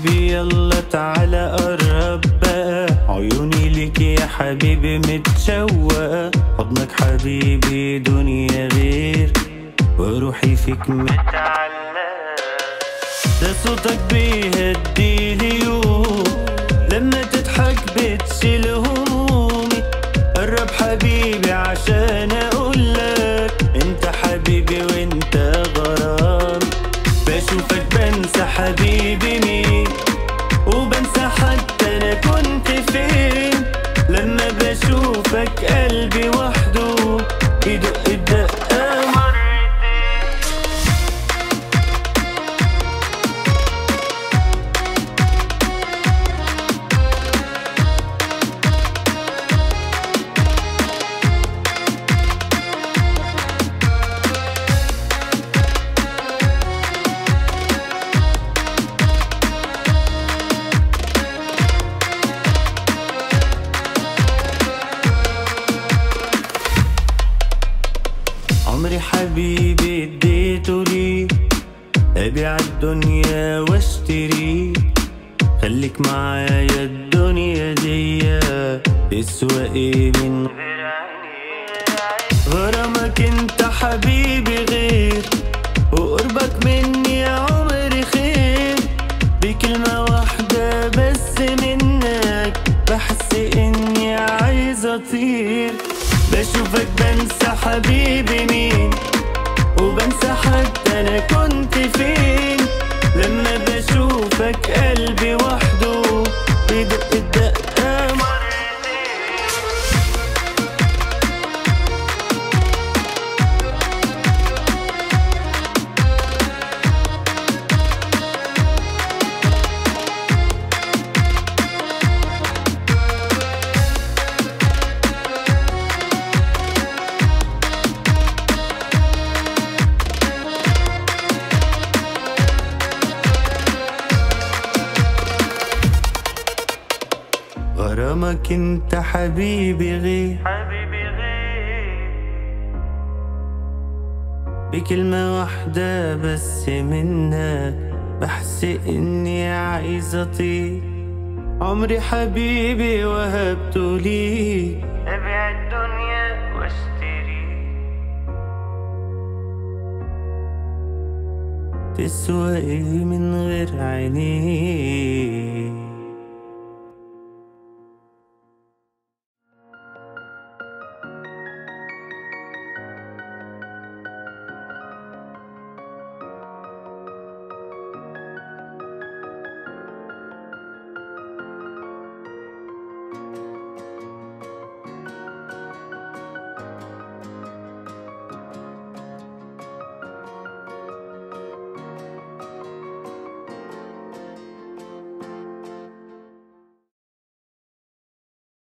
حبيبي يلا تعالى قرب بقى عيوني ليك يا حبيبي متشوقة حضنك حبيبي دنيا غير وروحي فيك متعلقة ده صوتك بيهدي لي يوم لما تضحك بتشيل همومي قرب حبيبي عشان اقولك انت حبيبي وانت غرامي بشوفك بنسى حبيبي مين وبنسى حتى انا كنت فين لما بشوفك قلبي وحده يدق الدقة مرتين عمري حبيبي اديته لي ابيع الدنيا واشتري خليك معايا الدنيا دي تسوى ايه من غير غرامك انت حبيبي غير وقربك مني يا عمري خير بكلمة واحدة بس منك بحس اني عايز اطير بشوفك بنسى حبيبي مين وبنسى حتى انا كنت فين لما بشوفك قلبي وحده بيدق الدقة مرتين غرامك انت حبيبي غير حبيبي غير بكلمة واحدة بس منك بحس اني عايز اطير عمري حبيبي وهبته ليك ابيع الدنيا واشتري تسوى ايه من غير عينيك